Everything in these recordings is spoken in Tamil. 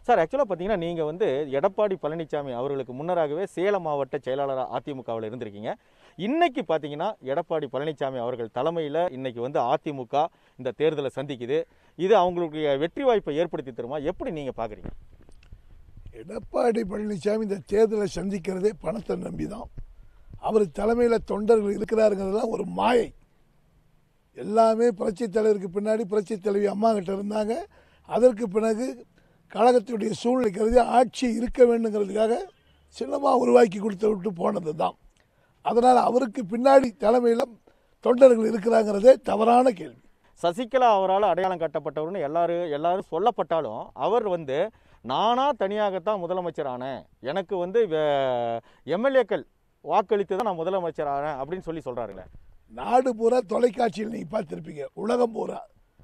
சார் ஆக்சுவலாக பார்த்தீங்கன்னா நீங்கள் வந்து எடப்பாடி பழனிசாமி அவர்களுக்கு முன்னராகவே சேலம் மாவட்ட செயலாளராக அதிமுகவில் இருந்திருக்கீங்க இன்னைக்கு பார்த்தீங்கன்னா எடப்பாடி பழனிசாமி அவர்கள் தலைமையில் இன்னைக்கு வந்து அதிமுக இந்த தேர்தலை சந்திக்குது இது அவங்களுடைய வெற்றி வாய்ப்பை ஏற்படுத்தி தருமா எப்படி நீங்கள் பார்க்குறீங்க எடப்பாடி பழனிசாமி இந்த தேர்தலை சந்திக்கிறதே பணத்தை நம்பி தான் அவர் தலைமையில் தொண்டர்கள் இருக்கிறாருங்கிறதுலாம் ஒரு மாயை எல்லாமே புரட்சித் தலைவருக்கு பின்னாடி புரட்சித் தலைவி அம்மா கிட்ட இருந்தாங்க அதற்கு பிறகு கழகத்துடைய சூழ்நிலை கருதி ஆட்சி இருக்க வேண்டுங்கிறதுக்காக சின்னமா உருவாக்கி கொடுத்து விட்டு போனது தான் அதனால் அவருக்கு பின்னாடி தலைமையில் தொண்டர்கள் இருக்கிறாங்கிறதே தவறான கேள்வி சசிகலா அவரால் அடையாளம் காட்டப்பட்டவர்னு எல்லாரும் எல்லாரும் சொல்லப்பட்டாலும் அவர் வந்து நானா தனியாகத்தான் முதலமைச்சர் ஆனேன் எனக்கு வந்து எம்எல்ஏக்கள் வாக்களித்து தான் நான் முதலமைச்சர் ஆனேன் அப்படின்னு சொல்லி சொல்றாருங்களே நாடு பூரா தொலைக்காட்சியில் நீங்கள் பார்த்துருப்பீங்க உலகம் பூரா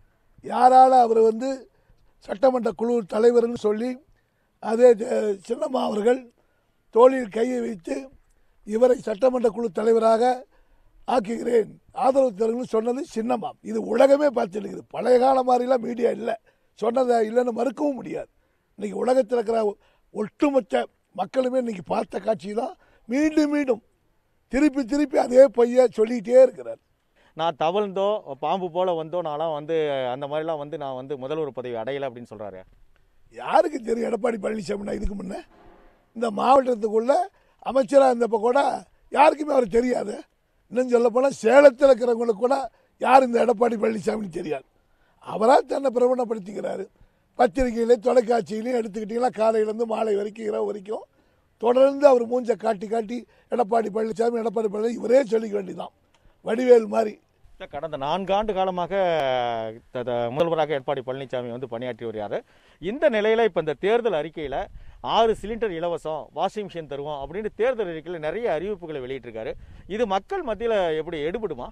யாரால அவர் வந்து சட்டமன்ற குழு தலைவர்னு சொல்லி அதே ஜெ- சின்னம்மா அவர்கள் தோளில் கையை வைத்து இவரை சட்டமன்ற குழு தலைவராக ஆக்குகிறேன் ஆதரவு தருங்கன்னு சொன்னது சின்னம்மா இது உலகமே பார்த்துருக்குது பழைய காலம் மாதிரிலாம் மீடியா இல்லை சொன்னதை இல்லைன்னு மறுக்கவும் முடியாது இன்னைக்கு உலகத்தில் இருக்கிற ஒட்டுமொத்த மக்களுமே இன்னைக்கு பார்த்த காட்சி தான் மீண்டும் மீண்டும் திருப்பி திருப்பி அதே பொய்ய சொல்லிக்கிட்டே இருக்கிறார் நான் தவழ்ந்தோ பாம்பு போல வந்தோ நான்லாம் வந்து அந்த மாதிரிலாம் வந்து நான் வந்து முதல்வர் பதவி அடையலை அப்படின்னு சொல்றாரு யாருக்கு தெரியும் எடப்பாடி பழனிசாமினா இதுக்கு முன்ன இந்த மாவட்டத்துக்குள்ள அமைச்சராக இருந்தப்போ கூட யாருக்குமே அவர் தெரியாது இன்னும் சொல்ல போனால் சேலத்தில் இருக்கிறவங்களுக்கு கூட யார் இந்த எடப்பாடி பழனிசாமின்னு தெரியாது அவராக தன்னை பிரபலப்படுத்திக்கிறாரு பத்திரிகையிலையும் தொலைக்காட்சியிலையும் எடுத்துக்கிட்டிங்கன்னா காலையிலேருந்து மாலை வரைக்கும் இரவு வரைக்கும் தொடர்ந்து அவர் மூஞ்ச காட்டி காட்டி எடப்பாடி பழனிசாமி எடப்பாடி பழனிசாமி இவரே சொல்லிக்க வேண்டியதான் வடிவேல் மாதிரி கடந்த நான்கு ஆண்டு காலமாக த- த- முதல்வராக எடப்பாடி பழனிசாமி வந்து பணியாற்றி வருகிறார் இந்த நிலையில இப்போ இந்த தேர்தல் அறிக்கையில் ஆறு சிலிண்டர் இலவசம் வாஷிங் மிஷின் தருவோம் அப்படின்னு தேர்தல் அறிக்கையில் நிறைய அறிவிப்புகளை வெளியிட்டிருக்காரு இது மக்கள் மத்தியில் எப்படி எடுபடுமா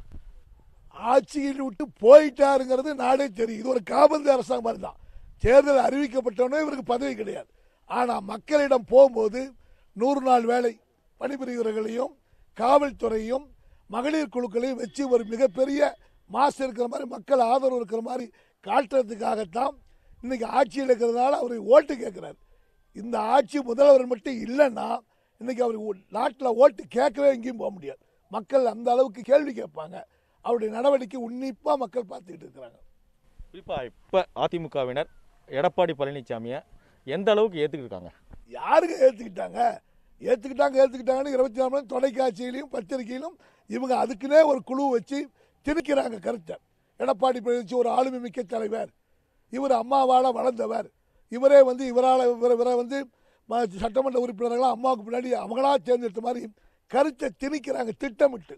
ஆட்சியில் விட்டு போயிட்டாருங்கிறது நாடே தெரியும் இது ஒரு காபந்து அரசாங்கம் மாதிரி தான் தேர்தல் அறிவிக்கப்பட்டவனே இவருக்கு பதவி கிடையாது ஆனால் மக்களிடம் போகும்போது நூறு நாள் வேலை பணிபுரிகிறவர்களையும் காவல்துறையும் மகளிர் குழுக்களையும் வச்சு ஒரு மிகப்பெரிய மாசு இருக்கிற மாதிரி மக்கள் ஆதரவு இருக்கிற மாதிரி காட்டுறதுக்காகத்தான் இன்னைக்கு ஆட்சியில் இருக்கிறதுனால அவர் ஓட்டு கேட்கிறார் இந்த ஆட்சி முதல்வர் மட்டும் இல்லைன்னா இன்னைக்கு அவர் நாட்டில் ஓட்டு கேட்கவே எங்கேயும் போக முடியாது மக்கள் அந்த அளவுக்கு கேள்வி கேட்பாங்க அவருடைய நடவடிக்கை உன்னிப்பாக மக்கள் பார்த்துக்கிட்டு இருக்கிறாங்க குறிப்பாக இப்போ அதிமுகவினர் எடப்பாடி பழனிசாமியை எந்த அளவுக்கு ஏற்றுக்கிருக்காங்க யாருங்க ஏற்றுக்கிட்டாங்க ஏற்றுக்கிட்டாங்க ஏற்றுக்கிட்டாங்கன்னு இருபத்தி நாலு மணி நேரம் தொலைக்காட்சியிலையும் பத்திரிகையிலும் இவங்க அதுக்குன்னே ஒரு குழு வச்சு திணிக்கிறாங்க கருத்தை எடப்பாடி பழனிசாமி ஒரு ஆளுமை மிக்க தலைவர் இவர் அம்மாவால் வளர்ந்தவர் இவரே வந்து இவரால் இவரை இவரை வந்து ம- சட்டமன்ற உறுப்பினர்களாக அம்மாவுக்கு பின்னாடி அவங்களா தேர்ந்தெடுத்த மாதிரி கருத்தை திணிக்கிறாங்க திட்டமிட்டு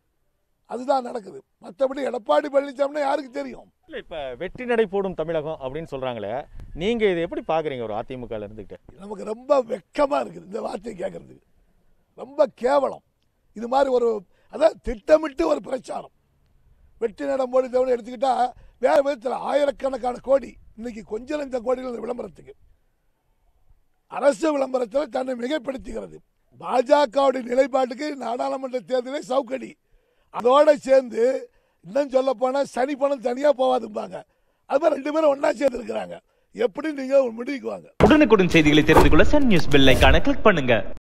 அதுதான் நடக்குது மற்றபடி எடப்பாடி பழனிசாமினா யாருக்கு தெரியும் இல்லை இப்போ வெற்றி நடை போடும் தமிழகம் அப்படின்னு சொல்கிறாங்களே நீங்கள் இதை எப்படி பார்க்குறீங்க ஒரு அதிமுகவில் இருந்துக்கிட்டு நமக்கு ரொம்ப வெக்கமாக இருக்குது இந்த வார்த்தையை கேட்கறதுக்கு ரொம்ப கேவலம் இது மாதிரி ஒரு அதான் திட்டமிட்டு ஒரு பிரச்சாரம் வெற்றி நடம் போடி தவணை எடுத்துக்கிட்டா வேற விதத்தில் ஆயிரக்கணக்கான கோடி இன்னைக்கு கொஞ்சம் லட்சம் கோடிகள் இந்த விளம்பரத்துக்கு அரசு விளம்பரத்தில் தன்னை மிகைப்படுத்துகிறது பாஜகவுடைய நிலைப்பாட்டுக்கு நாடாளுமன்ற தேர்தலே சவுக்கடி அதோட சேர்ந்து இன்னும் சொல்ல போனா சனி பணம் தனியா போவாதும்பாங்க அது மாதிரி ரெண்டு பேரும் ஒண்ணா சேர்ந்து இருக்கிறாங்க எப்படி நீங்க ஒரு முடிவுக்கு வாங்க உடனுக்குடன் செய்திகளை தெரிந்து கொள்ள சன் நியூஸ் பெல் ஐகானை கிளிக் பண்ணுங்க